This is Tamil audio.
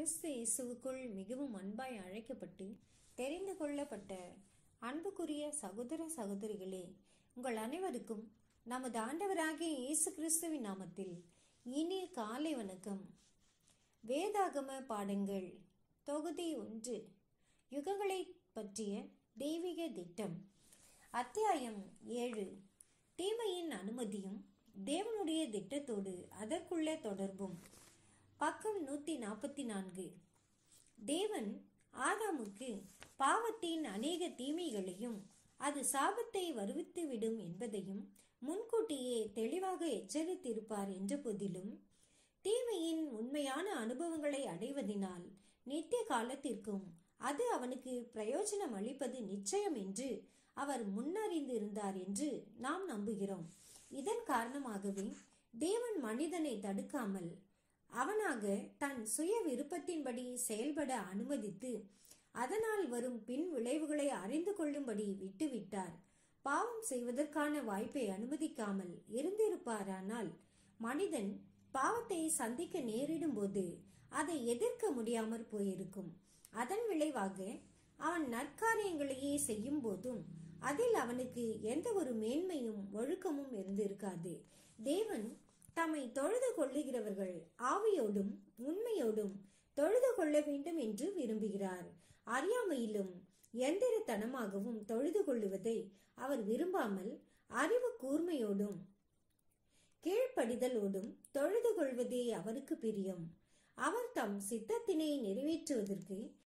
கிறிஸ்து இயேசுவுக்குள் மிகவும் அன்பாய் அழைக்கப்பட்டு தெரிந்து கொள்ளப்பட்ட அன்புக்குரிய சகோதர சகோதரிகளே உங்கள் அனைவருக்கும் நமது ஆண்டவராகிய இயேசு கிறிஸ்துவின் நாமத்தில் இனிய காலை வணக்கம் வேதாகம பாடங்கள் தொகுதி ஒன்று யுகங்களை பற்றிய தெய்வீக திட்டம் அத்தியாயம் ஏழு தீமையின் அனுமதியும் தேவனுடைய திட்டத்தோடு அதற்குள்ள தொடர்பும் பக்கம் நூத்தி நாற்பத்தி நான்கு தேவன் ஆதாமுக்கு பாவத்தின் அநேக தீமைகளையும் அது சாபத்தை வருவித்து விடும் என்பதையும் முன்கூட்டியே தெளிவாக எச்சரித்திருப்பார் என்ற போதிலும் தீமையின் உண்மையான அனுபவங்களை அடைவதினால் நித்திய காலத்திற்கும் அது அவனுக்கு பிரயோஜனம் அளிப்பது நிச்சயம் என்று அவர் முன்னறிந்திருந்தார் என்று நாம் நம்புகிறோம் இதன் காரணமாகவே தேவன் மனிதனை தடுக்காமல் அவனாக தன் சுய விருப்பத்தின்படி செயல்பட அனுமதித்து அதனால் வரும் பின் விளைவுகளை அறிந்து கொள்ளும்படி விட்டுவிட்டார் பாவம் செய்வதற்கான வாய்ப்பை அனுமதிக்காமல் இருந்திருப்பாரானால் மனிதன் பாவத்தை சந்திக்க நேரிடும் போது அதை எதிர்க்க முடியாமற் போயிருக்கும் அதன் விளைவாக அவன் நற்காரியங்களையே செய்யும் போதும் அதில் அவனுக்கு எந்த ஒரு மேன்மையும் ஒழுக்கமும் இருந்திருக்காது தேவன் தம்மை தொழுது கொள்ளுகிறவர்கள் ஆவியோடும் உண்மையோடும் தொழுது கொள்ள வேண்டும் என்று விரும்புகிறார் அறியாமையிலும் எந்திரத்தனமாகவும் தொழுது கொள்ளுவதை அவர் விரும்பாமல் அறிவு கூர்மையோடும் கீழ்ப்படிதலோடும் தொழுது கொள்வதே அவருக்கு பிரியம் அவர் தம் சித்தத்தினை நிறைவேற்றுவதற்கு